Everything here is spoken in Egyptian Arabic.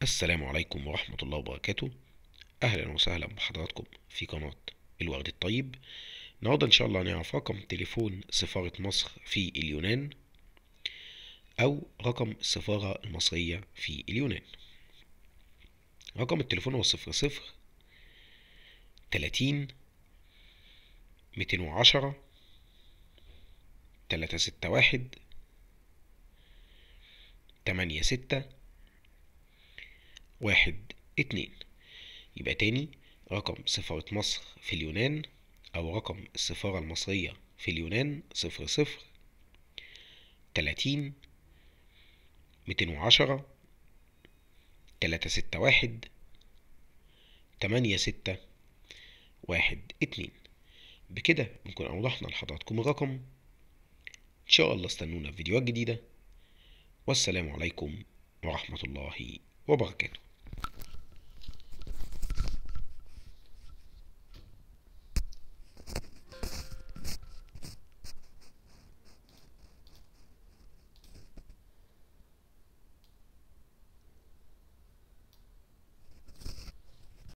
السلام عليكم ورحمة الله وبركاته أهلا وسهلا بحضراتكم في قناة الورد الطيب النهاردة إن شاء الله هنعرف رقم تليفون سفارة مصر في اليونان أو رقم السفارة المصرية في اليونان رقم التليفون هو صفر صفر تلاتين ميتين وعشرة تلاتة ستة واحد تمانية ستة واحد اتنين يبقى تاني رقم سفارة مصر في اليونان أو رقم السفارة المصرية في اليونان صفر صفر تلاتين ميتين وعشرة تلاتة ستة واحد تمانية ستة واحد اتنين بكده نكون أوضحنا لحضراتكم الرقم إن شاء الله استنونا في فيديوهات جديدة والسلام عليكم ورحمة الله وبركاته